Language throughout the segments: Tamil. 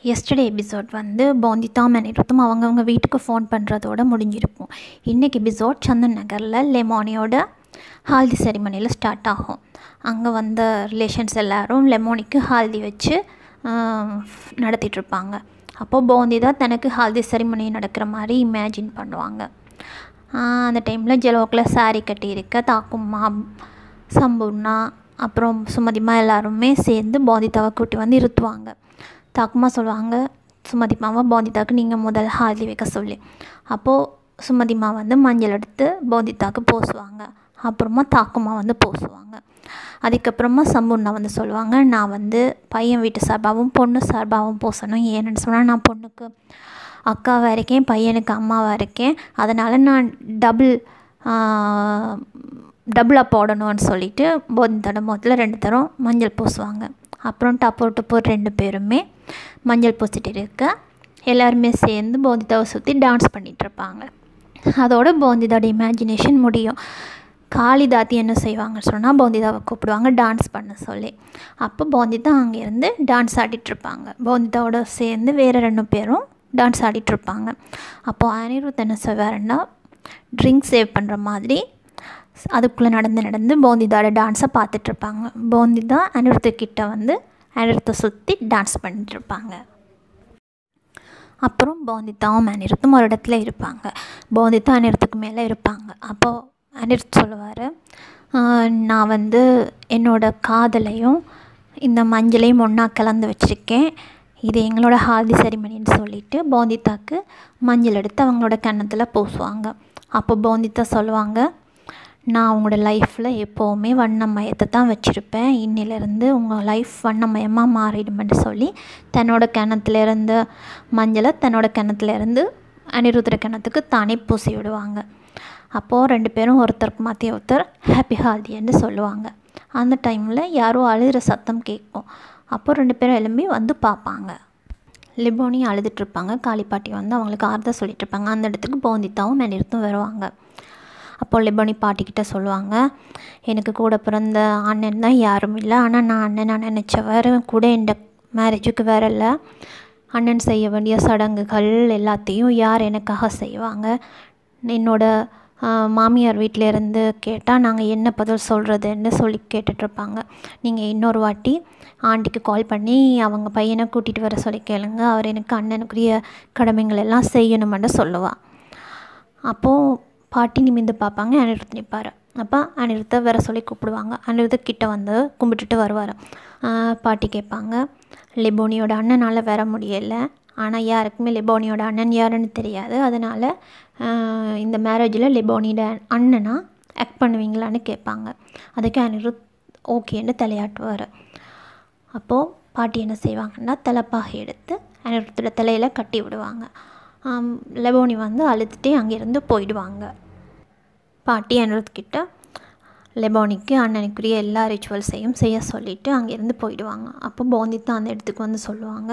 எஸ்டர்டே எபிசோட் வந்து போந்திதா மணிரத்தும் அவங்கவங்க வீட்டுக்கு ஃபோன் பண்ணுறதோட முடிஞ்சிருக்கும் இன்றைக்கி எபிசோட் சந்தன் நகரில் லெமோனியோட ஹால்தி செரிமனியில் ஸ்டார்ட் ஆகும் அங்கே வந்த ரிலேஷன்ஸ் எல்லோரும் லெமோனிக்கு ஹால்தி வச்சு நடத்திட்டுருப்பாங்க அப்போது போந்திதா தனக்கு ஹால்தி செரிமனி நடக்கிற மாதிரி இமேஜின் பண்ணுவாங்க அந்த டைமில் ஜெலோக்கில் சாரீ கட்டியிருக்க தாக்கும்மா சம்பூர்ணா அப்புறம் சுமதிமா எல்லாருமே சேர்ந்து போந்திதாவை கூட்டி வந்து இருத்துவாங்க தாக்குமா சொல்லுவாங்க சுமதிமாவை போந்திதாவுக்கு நீங்கள் முதல் ஹால்தி வைக்க சொல்லி அப்போது சுமதிமா வந்து மஞ்சள் எடுத்து போந்திதாவுக்கு பூசுவாங்க அப்புறமா தாக்குமா வந்து பூசுவாங்க அதுக்கப்புறமா சம்பூர்ணா வந்து சொல்லுவாங்க நான் வந்து பையன் வீட்டு சார்பாகவும் பொண்ணு சார்பாகவும் பூசணும் ஏன்னு சொன்னால் நான் பொண்ணுக்கு அக்காவாக இருக்கேன் பையனுக்கு அம்மாவாக இருக்கேன் அதனால் நான் டபுள் டபுளாக போடணும்னு சொல்லிட்டு போந்திதோட முகத்தில் ரெண்டு தரம் மஞ்சள் பூசுவாங்க அப்புறம் டப்போ டப்போர் ரெண்டு பேருமே மஞ்சள் பூசிட்டு இருக்க எல்லாருமே சேர்ந்து போந்திதாவை சுற்றி டான்ஸ் பண்ணிகிட்ருப்பாங்க அதோட போந்திதாவோட இமேஜினேஷன் முடியும் காளிதாத்தி என்ன செய்வாங்கன்னு சொன்னால் போந்திதாவை கூப்பிடுவாங்க டான்ஸ் பண்ண சொல்லி அப்போ போந்திதா அங்கேருந்து டான்ஸ் ஆடிட்டுருப்பாங்க போந்திதாவோட சேர்ந்து வேறு ரெண்டு பேரும் டான்ஸ் ஆடிட்டுருப்பாங்க அப்போது அனிருத் என்ன செய்வாருன்னா ட்ரிங்க் சேவ் பண்ணுற மாதிரி அதுக்குள்ளே நடந்து நடந்து போந்திதாவோட டான்ஸை பார்த்துட்ருப்பாங்க போந்திதா அனிருத்துக்கிட்ட வந்து அனிருத்தை சுற்றி டான்ஸ் பண்ணிட்டுருப்பாங்க அப்புறம் போந்திதாவும் அனிருத்தும் ஒரு இடத்துல இருப்பாங்க போந்திதா அனிருத்துக்கு மேலே இருப்பாங்க அப்போது அனிருத் சொல்லுவார் நான் வந்து என்னோடய காதலையும் இந்த மஞ்சளையும் ஒன்றா கலந்து வச்சுருக்கேன் இது எங்களோட ஹால்தி செரிமனின்னு சொல்லிவிட்டு போந்திதாக்கு மஞ்சள் எடுத்து அவங்களோட கன்னத்தில் பூசுவாங்க அப்போ போந்திதா சொல்லுவாங்க நான் உங்களோட லைஃப்பில் எப்போவுமே வண்ணமயத்தை தான் வச்சுருப்பேன் இன்னிலேருந்து உங்கள் லைஃப் வண்ணமயமாக மாறிடுமென்று சொல்லி தன்னோட கிணத்துலேருந்து மஞ்சளை தன்னோட கிணத்துலேருந்து அனிருத்ர கிணத்துக்கு தானே பூசி விடுவாங்க அப்போது ரெண்டு பேரும் ஒருத்தருக்கு மாற்றி ஒருத்தர் ஹாப்பி ஹால்தின்னு சொல்லுவாங்க அந்த டைமில் யாரோ அழுகிற சத்தம் கேட்கும் அப்போது ரெண்டு பேரும் எழும்பி வந்து பார்ப்பாங்க லிபோனி அழுதுட்ருப்பாங்க காளிப்பாட்டி வந்து அவங்களுக்கு ஆறுதல் சொல்லிகிட்ருப்பாங்க அந்த இடத்துக்கு போந்தித்தாவும் அனிருத்தும் வருவாங்க அப்போ லிபோனி பாட்டிக்கிட்ட சொல்லுவாங்க எனக்கு கூட பிறந்த அண்ணன் தான் யாரும் இல்லை ஆனால் நான் அண்ணன் நான் நினச்சவர் கூட இந்த மேரேஜுக்கு வேற இல்லை அண்ணன் செய்ய வேண்டிய சடங்குகள் எல்லாத்தையும் யார் எனக்காக செய்வாங்க என்னோட மாமியார் வீட்டிலேருந்து கேட்டால் நாங்கள் என்ன பதில் சொல்கிறதுன்னு சொல்லி கேட்டுட்ருப்பாங்க நீங்கள் இன்னொரு வாட்டி ஆண்டிக்கு கால் பண்ணி அவங்க பையனை கூட்டிகிட்டு வர சொல்லி கேளுங்க அவர் எனக்கு அண்ணனுக்குரிய கடமைகள் எல்லாம் செய்யணுமென்னு சொல்லுவாள் அப்போது பாட்டி நிமிந்து பார்ப்பாங்க அனிருத் நிற்பார் அப்போ அனிருத்தை வர சொல்லி கூப்பிடுவாங்க அனிருத்த கிட்ட வந்து கும்பிட்டுட்டு வருவார் பாட்டி கேட்பாங்க லிபோனியோட அண்ணனால் வர முடியலை ஆனால் யாருக்குமே லிபோனியோட அண்ணன் யாருன்னு தெரியாது அதனால் இந்த மேரேஜில் லிபோனியோட அண்ணனாக ஆக்ட் பண்ணுவீங்களான்னு கேட்பாங்க அதுக்கு அனிருத் ஓகேன்னு தலையாட்டுவார் அப்போது பாட்டி என்ன செய்வாங்கன்னா தலைப்பாக எடுத்து அனிருத்தோட தலையில் கட்டி விடுவாங்க லெபோனி வந்து அழுதுகிட்டே அங்கேருந்து போயிடுவாங்க பாட்டி அனிருத்கிட்ட லெபோனிக்கு அண்ணனுக்குரிய எல்லா ரிச்சுவல்ஸையும் செய்ய சொல்லிவிட்டு அங்கேருந்து போயிடுவாங்க அப்போ போந்தித்தா அந்த இடத்துக்கு வந்து சொல்லுவாங்க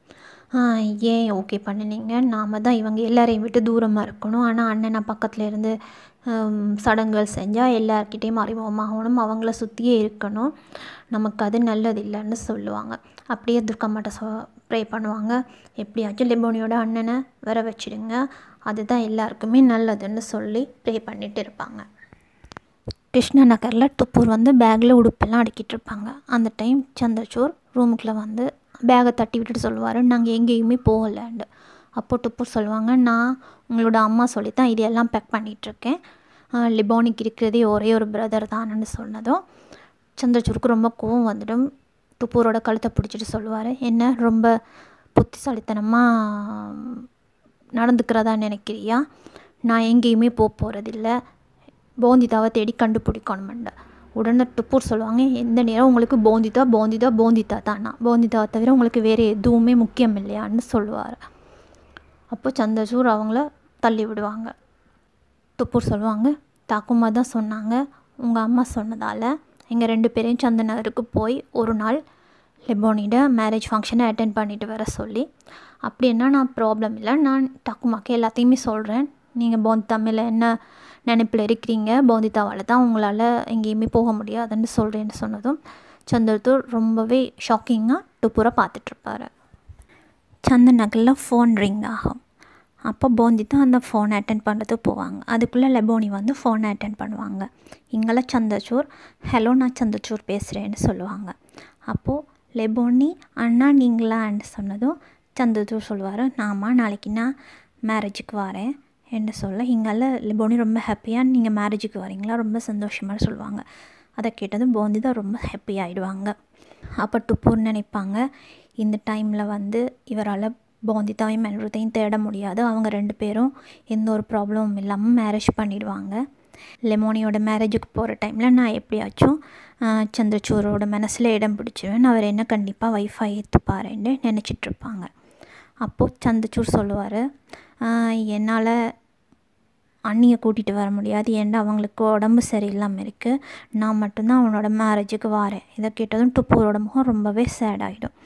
ஏன் ஓகே பண்ணினீங்க நாம் தான் இவங்க எல்லாரையும் விட்டு தூரமாக இருக்கணும் ஆனால் அண்ணனை பக்கத்தில் இருந்து சடங்குகள் செஞ்சால் எல்லார்கிட்டேயும் அறிமுகமாகணும் அவங்கள சுற்றியே இருக்கணும் நமக்கு அது நல்லது இல்லைன்னு சொல்லுவாங்க அப்படியே துர்க்கம்மாட்ட சொ ப்ரே பண்ணுவாங்க எப்படியாச்சும் லெபோனியோட அண்ணனை வர வச்சுடுங்க அதுதான் எல்லாருக்குமே நல்லதுன்னு சொல்லி ப்ரே பண்ணிகிட்டு இருப்பாங்க கிருஷ்ணா நகரில் துப்பூர் வந்து பேக்கில் உடுப்பெல்லாம் அடுக்கிட்டு இருப்பாங்க அந்த டைம் சந்திரசூர் ரூமுக்குள்ளே வந்து பேகை தட்டி விட்டுட்டு சொல்லுவார் நாங்கள் எங்கேயுமே போகலண்டு அப்போ டுப்பூர் சொல்லுவாங்க நான் உங்களோட அம்மா சொல்லி தான் இதெல்லாம் பேக் பண்ணிகிட்ருக்கேன் லிபோனிக்கு இருக்கிறதே ஒரே ஒரு பிரதர் தானன்னு சொன்னதும் சந்திரசூருக்கு ரொம்ப கோவம் வந்துடும் துப்பூரோட கழுத்தை பிடிச்சிட்டு சொல்லுவார் என்ன ரொம்ப புத்திசாலித்தனமாக நடந்துக்கிறதா நினைக்கிறியா நான் எங்கேயுமே போக போகிறதில்ல போந்திதாவை தேடி கண்டுபிடிக்கணுமெண்ட உடனே துப்பூர் சொல்லுவாங்க எந்த நேரம் உங்களுக்கு போந்திதா போந்திதா போந்திதா தானா போந்திதாவை தவிர உங்களுக்கு வேறு எதுவுமே முக்கியம் இல்லையான்னு சொல்லுவார் அப்போ சந்திரசூர் அவங்கள தள்ளி விடுவாங்க துப்பூர் சொல்லுவாங்க தாக்குமா தான் சொன்னாங்க உங்கள் அம்மா சொன்னதால் எங்கள் ரெண்டு பேரையும் சந்தனகருக்கு போய் ஒரு நாள் லெபோனியோட மேரேஜ் ஃபங்க்ஷனை அட்டென்ட் பண்ணிட்டு வர சொல்லி அப்படின்னா நான் ப்ராப்ளம் இல்லை நான் டக்குமாக்கு எல்லாத்தையுமே சொல்கிறேன் நீங்கள் போந்தி தமிழில் என்ன நினைப்பில் இருக்கிறீங்க போந்திதாவால் தான் உங்களால் எங்கேயுமே போக முடியாதுன்னு சொல்கிறேன்னு சொன்னதும் சந்திரதூர் ரொம்பவே ஷாக்கிங்காக டுப்புரை பார்த்துட்ருப்பாரு சந்தன் நகரில் ஃபோன் ரிங் ஆகும் அப்போ போந்தி தான் அந்த ஃபோனை அட்டன் பண்ணுறதுக்கு போவாங்க அதுக்குள்ளே லெபோனி வந்து ஃபோனை அட்டன் பண்ணுவாங்க இங்கெல்லாம் சந்தச்சூர் ஹலோ நான் சந்தச்சூர் பேசுகிறேன்னு சொல்லுவாங்க அப்போது லெபோனி அண்ணா நீங்களான்னு சொன்னதும் சந்தச்சூர் சொல்லுவார் நாமா நாளைக்கு நான் மேரேஜுக்கு வரேன் என்று சொல்ல இங்கெல்லாம் லெபோனி ரொம்ப ஹாப்பியாக நீங்கள் மேரேஜுக்கு வரீங்களா ரொம்ப சந்தோஷமாக சொல்லுவாங்க அதை கேட்டதும் போந்தி தான் ரொம்ப ஹாப்பி ஆகிடுவாங்க அப்போ டுப்பூர் நினைப்பாங்க இந்த டைமில் வந்து இவரால் போந்திதாவையும் அனிருத்தையும் தேட முடியாது அவங்க ரெண்டு பேரும் எந்த ஒரு ப்ராப்ளமும் இல்லாமல் மேரேஜ் பண்ணிடுவாங்க லெமோனியோட மேரேஜுக்கு போகிற டைமில் நான் எப்படியாச்சும் சந்திரச்சூரோட மனசில் இடம் பிடிச்சிவேன் அவர் என்ன கண்டிப்பாக ஒய்ஃபாக ஏற்றுப்பாருன்னு நினச்சிட்ருப்பாங்க அப்போது சந்திரச்சூர் சொல்லுவார் என்னால் அண்ணியை கூட்டிகிட்டு வர முடியாது ஏன்னா அவங்களுக்கு உடம்பு சரியில்லாமல் இருக்குது நான் மட்டும்தான் அவனோட மேரேஜுக்கு வரேன் இதை கேட்டதும் டுப்பூரோட முகம் ரொம்பவே சேட் ஆகிடும்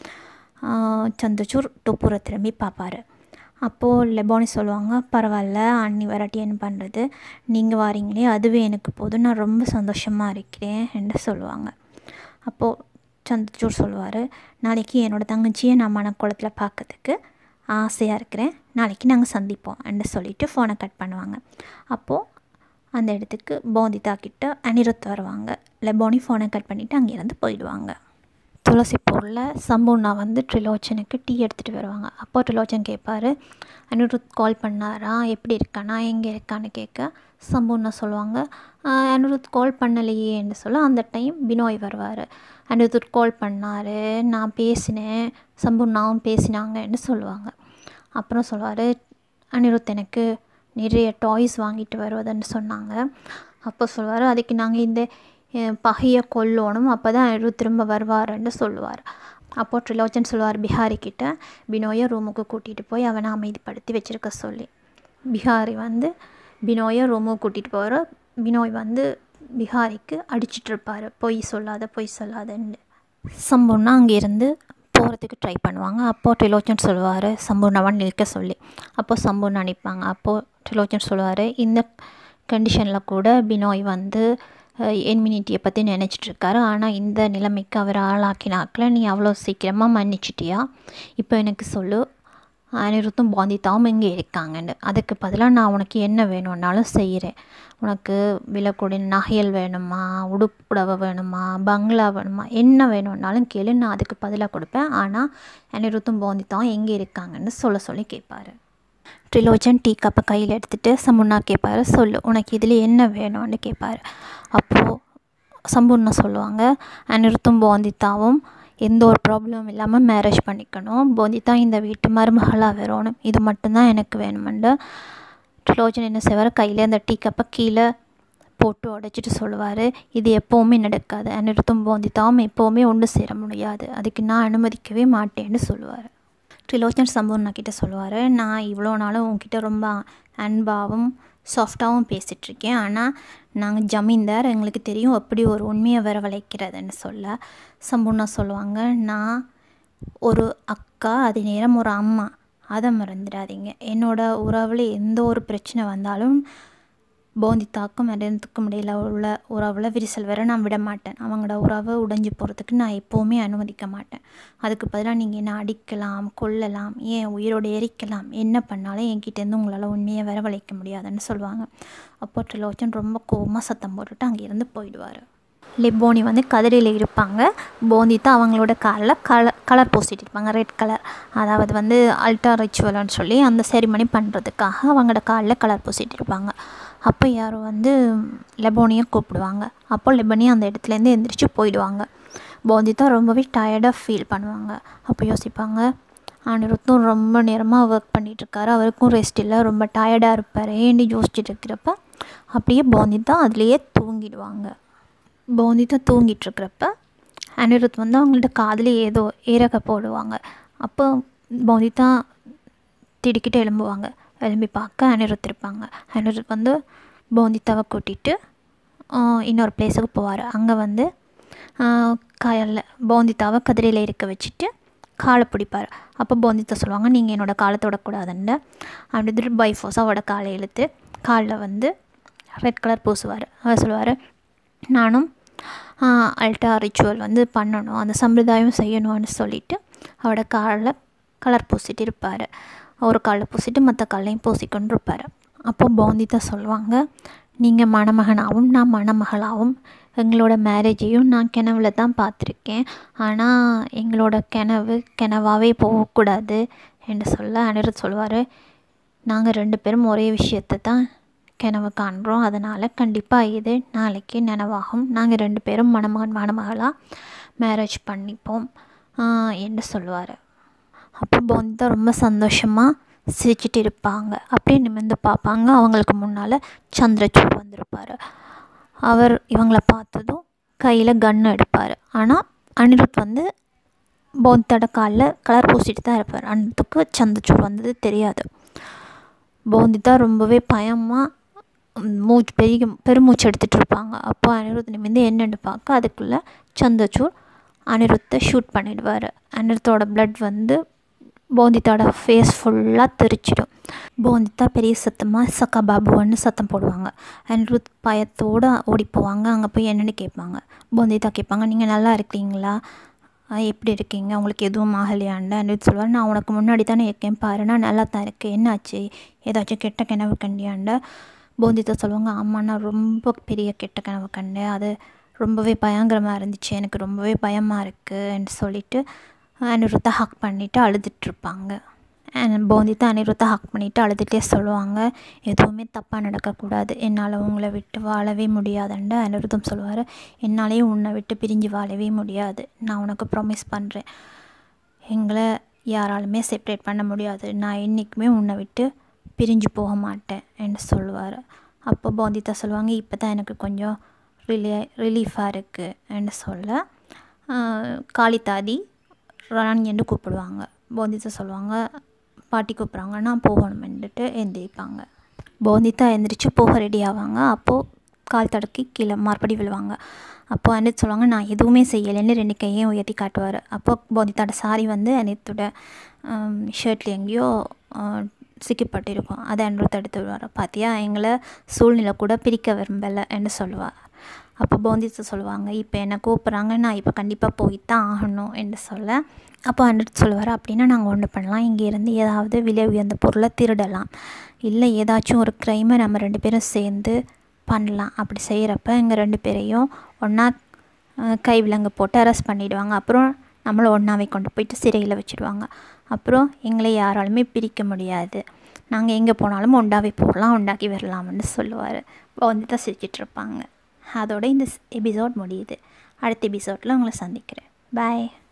சந்திரச்சூர் டுப்பூரை திரும்பி பார்ப்பார் அப்போது லெபோனி சொல்லுவாங்க பரவாயில்ல அண்ணி வராட்டி என்ன பண்ணுறது நீங்கள் வாரீங்களே அதுவே எனக்கு போதும் நான் ரொம்ப சந்தோஷமாக இருக்கிறேன் என்று சொல்லுவாங்க அப்போது சந்திரச்சூர் சொல்லுவார் நாளைக்கு என்னோடய தங்கச்சியை நான் மணக்குளத்தில் பார்க்கறதுக்கு ஆசையாக இருக்கிறேன் நாளைக்கு நாங்கள் சந்திப்போம் என்று சொல்லிவிட்டு ஃபோனை கட் பண்ணுவாங்க அப்போது அந்த இடத்துக்கு போந்திதா கிட்ட அனிருத் வருவாங்க லெபோனி ஃபோனை கட் பண்ணிவிட்டு அங்கேருந்து போயிடுவாங்க துளசிப்பூரில் சம்பூர்ணா வந்து ட்ரிலோச்சனுக்கு டீ எடுத்துகிட்டு வருவாங்க அப்போ ட்ரிலோச்சன் கேட்பார் அனிருத் கால் பண்ணாரா எப்படி இருக்கானா எங்கே இருக்கான்னு கேட்க சம்பூர்ணா சொல்லுவாங்க அனிருத் கால் பண்ணலையேன்னு சொல்ல அந்த டைம் பினோய் வருவார் அனிருத் கால் பண்ணார் நான் பேசினேன் சம்பூர்ணாவும் பேசினாங்கன்னு சொல்லுவாங்க அப்புறம் சொல்லுவார் அனிருத் எனக்கு நிறைய டாய்ஸ் வாங்கிட்டு வருவதுன்னு சொன்னாங்க அப்போ சொல்லுவார் அதுக்கு நாங்கள் இந்த பகையை கொல்லணும் அப்போ தான் அனிருத் திரும்ப வருவாருன்னு சொல்லுவார் அப்போது ட்ரிலோச்சன் சொல்லுவார் பிஹாரி கிட்ட பினோயை ரூமுக்கு கூட்டிகிட்டு போய் அவனை அமைதிப்படுத்தி வச்சுருக்க சொல்லி பிஹாரி வந்து பினோயை ரூமுக்கு கூட்டிகிட்டு போகிற பினோய் வந்து பிஹாரிக்கு அடிச்சிட்ருப்பார் பொய் சொல்லாத பொய் சொல்லாதன்னு சம்பூர்ணா அங்கேருந்து போகிறதுக்கு ட்ரை பண்ணுவாங்க அப்போது ட்ரிலோச்சன் சொல்லுவார் சம்பூர்ணாவான் நிற்க சொல்லி அப்போது சம்பூர்ணா நிற்பாங்க அப்போது ட்ரிலோச்சன் சொல்லுவார் இந்த கண்டிஷனில் கூட பினோய் வந்து என்மினிட்டியை பற்றி நினச்சிட்ருக்காரு ஆனால் இந்த நிலைமைக்கு அவர் ஆளாக்கினாக்கில் நீ அவ்வளோ சீக்கிரமாக மன்னிச்சிட்டியா இப்போ எனக்கு சொல்லு அனிருத்தும் பாந்தித்தாவும் இங்கே இருக்காங்கன்னு அதுக்கு பதிலாக நான் உனக்கு என்ன வேணும்னாலும் செய்கிறேன் உனக்கு விலக்கூடிய நகையல் வேணுமா உடுப்பு புடவை வேணுமா பங்களா வேணுமா என்ன வேணும்னாலும் கேளு நான் அதுக்கு பதிலாக கொடுப்பேன் ஆனால் அனிருத்தும் பாந்தித்தாவும் எங்கே இருக்காங்கன்னு சொல்ல சொல்லி கேட்பாரு ட்ரிலோஜன் டீ கப்பை கையில் எடுத்துகிட்டு சம்பூர்ணா கேட்பாரு சொல்லு உனக்கு இதில் என்ன வேணும்னு கேட்பாரு அப்போது சம்பூர்ணா சொல்லுவாங்க அனிருத்தும் போந்தித்தாவும் எந்த ஒரு ப்ராப்ளமும் இல்லாமல் மேரேஜ் பண்ணிக்கணும் போந்தித்தா இந்த வீட்டு மருமகளாக வரணும் இது மட்டும்தான் எனக்கு வேணுமெண்டு ட்ரிலோஜன் என்ன செய்வார் கையில் அந்த டீ கப்பை கீழே போட்டு உடைச்சிட்டு சொல்லுவார் இது எப்போவுமே நடக்காது அனிருத்தும் போந்தித்தாவும் எப்போவுமே ஒன்று சேர முடியாது அதுக்கு நான் அனுமதிக்கவே மாட்டேன்னு சொல்லுவார் ட்ரிலோச்சன் சம்பூர்ணா கிட்டே சொல்லுவார் நான் இவ்வளோ நாளும் உங்ககிட்ட ரொம்ப அன்பாகவும் சாஃப்டாகவும் பேசிகிட்ருக்கேன் ஆனால் நாங்கள் ஜமீன்தார் எங்களுக்கு தெரியும் எப்படி ஒரு உண்மையை வரவழைக்கிறதுன்னு சொல்ல சம்பூர்ணா சொல்லுவாங்க நான் ஒரு அக்கா அதே நேரம் ஒரு அம்மா அதை மறந்துடாதீங்க என்னோட உறவில் எந்த ஒரு பிரச்சனை வந்தாலும் போந்தித்தாக்கும் மரணத்துக்கும் இடையில் உள்ள உறவில் விரிசல் வர நான் விட மாட்டேன் அவங்களோட உறவை உடைஞ்சு போகிறதுக்கு நான் எப்போவுமே அனுமதிக்க மாட்டேன் அதுக்கு பதிலாக நீங்கள் என்ன அடிக்கலாம் கொல்லலாம் ஏன் உயிரோடு எரிக்கலாம் என்ன பண்ணாலும் என்கிட்டேருந்து உங்களால் உண்மையை வரவழைக்க முடியாதுன்னு சொல்லுவாங்க அப்போ ட்ரிலோச்சன் ரொம்ப கோபமாக சத்தம் போட்டுட்டு அங்கேருந்து போயிடுவார் லிப்போனி வந்து கதிரையில் இருப்பாங்க போந்தித்தா அவங்களோட காலில் கலர் கலர் பூசிட்டு இருப்பாங்க ரெட் கலர் அதாவது வந்து அல்டா ரிச்சுவல்னு சொல்லி அந்த செரிமனி பண்ணுறதுக்காக அவங்களோட காலில் கலர் பூசிட்டு இருப்பாங்க அப்போ யாரும் வந்து லெபோனியை கூப்பிடுவாங்க அப்போ லெபனியும் அந்த இடத்துலேருந்து எந்திரிச்சு போயிடுவாங்க போந்தித்தா ரொம்பவே டயர்டாக ஃபீல் பண்ணுவாங்க அப்போ யோசிப்பாங்க அனிருத்தும் ரொம்ப நேரமாக ஒர்க் பண்ணிகிட்ருக்காரு அவருக்கும் ரெஸ்ட் இல்லை ரொம்ப டயர்டாக இருப்பார் ஏண்டி யோசிச்சுட்டு இருக்கிறப்ப அப்படியே போந்தித்தா அதுலேயே தூங்கிடுவாங்க போந்தித்தா தூங்கிட்டுருக்கிறப்ப அனிருத் வந்து அவங்கள்ட்ட காதில் ஏதோ ஏறக்க போடுவாங்க அப்போ போந்தித்தா திடுக்கிட்டு எழும்புவாங்க எழும்பி பார்க்க அனிருத் இருப்பாங்க அனிருத் வந்து போந்தித்தாவை கூட்டிகிட்டு இன்னொரு பிளேஸுக்கு போவார் அங்கே வந்து காலில் போந்தித்தாவை கதிரையில் இருக்க வச்சுட்டு காலை பிடிப்பார் அப்போ போந்தித்தா சொல்லுவாங்க நீங்கள் என்னோடய காலை தொடக்கூடாதுன்னு அப்படி பை ஃபோர்ஸாக அவரோட காலை இழுத்து காலில் வந்து ரெட் கலர் பூசுவார் அவர் சொல்லுவார் நானும் அல்டா ரிச்சுவல் வந்து பண்ணணும் அந்த சம்பிரதாயம் செய்யணும்னு சொல்லிவிட்டு அவரோட காலில் கலர் பூசிட்டு இருப்பார் ஒரு காலில் பூசிட்டு மற்ற காலையும் பூசிக்கொண்டு இருப்பார் அப்போ போந்திதா சொல்லுவாங்க நீங்கள் மணமகனாகவும் நான் மணமகளாகவும் எங்களோட மேரேஜையும் நான் கிணவுல தான் பார்த்துருக்கேன் ஆனால் எங்களோட கிணவு கிணவாவே போகக்கூடாது என்று சொல்ல அனிருத் சொல்லுவார் நாங்கள் ரெண்டு பேரும் ஒரே விஷயத்தை தான் கிணவு காண்றோம் அதனால் கண்டிப்பாக இது நாளைக்கு நினைவாகும் நாங்கள் ரெண்டு பேரும் மணமகன் மணமகளாக மேரேஜ் பண்ணிப்போம் என்று சொல்லுவார் அப்போ போந்திதா ரொம்ப சந்தோஷமாக சிரிச்சிட்டு இருப்பாங்க அப்படியே நிமிர்ந்து பார்ப்பாங்க அவங்களுக்கு முன்னால் சந்திரசூட் வந்திருப்பார் அவர் இவங்கள பார்த்ததும் கையில் கன்று எடுப்பார் ஆனால் அனிருத் வந்து போந்தோட காலில் கலர் பூசிட்டு தான் இருப்பார் அனிருத்துக்கு சந்திரசூட் வந்தது தெரியாது போந்திதா ரொம்பவே பயமாக மூச்சு பெரிய பெருமூச்சு எடுத்துகிட்டு இருப்பாங்க அப்போ அனிருத் நிமிர்ந்து என்னென்னு பார்க்க அதுக்குள்ளே சந்திரசூட் அனிருத்தை ஷூட் பண்ணிடுவார் அனிருத்தோட ப்ளட் வந்து போந்தித்தாவோட ஃபேஸ் ஃபுல்லாக தெரிச்சிடும் போந்தித்தா பெரிய சத்தமாக சக்கா பாபுன்னு சத்தம் போடுவாங்க அனிருத் பயத்தோடு ஓடி போவாங்க அங்கே போய் என்னென்னு கேட்பாங்க போந்தித்தா கேட்பாங்க நீங்கள் நல்லா இருக்கீங்களா எப்படி இருக்கீங்க உங்களுக்கு எதுவும் ஆகலையாண்டு அனிருத் சொல்லுவார் நான் உனக்கு முன்னாடி தானே இருக்கேன் பாரு நான் நல்லா தான் இருக்கேன் என்னாச்சு ஏதாச்சும் கெட்ட கனவு கண்டியாண்ட போந்தித்தா சொல்லுவாங்க ஆமாம் நான் ரொம்ப பெரிய கெட்ட கனவு கண்டேன் அது ரொம்பவே பயங்கரமாக இருந்துச்சு எனக்கு ரொம்பவே பயமாக இருக்குன்னு சொல்லிட்டு அனிருத்தை ஹக் பண்ணிவிட்டு அழுதுட்ருப்பாங்க போந்தித்தா அனிருத்தை ஹக் பண்ணிவிட்டு அழுதுகிட்டே சொல்லுவாங்க எதுவுமே தப்பாக நடக்கக்கூடாது என்னால் உங்களை விட்டு வாழவே முடியாதுண்டு அனிருத்தம் சொல்லுவார் என்னாலேயும் உன்னை விட்டு பிரிஞ்சு வாழவே முடியாது நான் உனக்கு ப்ராமிஸ் பண்ணுறேன் எங்களை யாராலுமே செப்ரேட் பண்ண முடியாது நான் என்றைக்குமே உன்னை விட்டு பிரிஞ்சு போக மாட்டேன் என்று சொல்லுவார் அப்போ போந்தித்தா சொல்லுவாங்க இப்போ தான் எனக்கு கொஞ்சம் ரிலீ ரிலீஃபாக இருக்குன்னு சொல்ல காளித்தாதி ராணி என்று கூப்பிடுவாங்க போந்தித்தா சொல்லுவாங்க பாட்டி கூப்பிட்றாங்க நான் போகணுமென்ட்டு எந்திரிப்பாங்க போந்தித்தா எந்திரிச்சு போக ரெடி ஆவாங்க அப்போது கால் தடுக்கி கீழே மறுபடி விழுவாங்க அப்போது அனித் சொல்லுவாங்க நான் எதுவுமே செய்யலைன்னு ரெண்டு கையும் உயர்த்தி காட்டுவார் அப்போ போந்தித்தாட சாரி வந்து அனித்தோட ஷர்ட்டில் எங்கேயோ சிக்கப்பட்டிருக்கும் அதை அனிருத் எடுத்து விடுவார் பார்த்தியா எங்களை சூழ்நிலை கூட பிரிக்க விரும்பலைன்னு சொல்லுவார் அப்போ போந்தித்து சொல்லுவாங்க இப்போ என்னை கூப்பிட்றாங்க நான் இப்போ கண்டிப்பாக போய் தான் ஆகணும் என்று சொல்ல அப்போ அனிருத் சொல்லுவார் அப்படின்னா நாங்கள் ஒன்று பண்ணலாம் இங்கேருந்து ஏதாவது விலை உயர்ந்த பொருளை திருடலாம் இல்லை ஏதாச்சும் ஒரு க்ரைமை நம்ம ரெண்டு பேரும் சேர்ந்து பண்ணலாம் அப்படி செய்கிறப்ப எங்கள் ரெண்டு பேரையும் ஒன்றா கை விலங்கு போட்டு அரெஸ்ட் பண்ணிவிடுவாங்க அப்புறம் நம்மளை ஒன்றாவே கொண்டு போயிட்டு சிறையில் வச்சுடுவாங்க அப்புறம் எங்களை யாராலுமே பிரிக்க முடியாது நாங்கள் எங்கே போனாலும் ஒண்டாவே போகலாம் உண்டாக்கி வரலாம்னு சொல்லுவார் வந்து தான் சிரிச்சிட்டு இருப்பாங்க அதோட இந்த எபிசோட் முடியுது அடுத்த எபிசோடில் உங்களை சந்திக்கிறேன் பாய்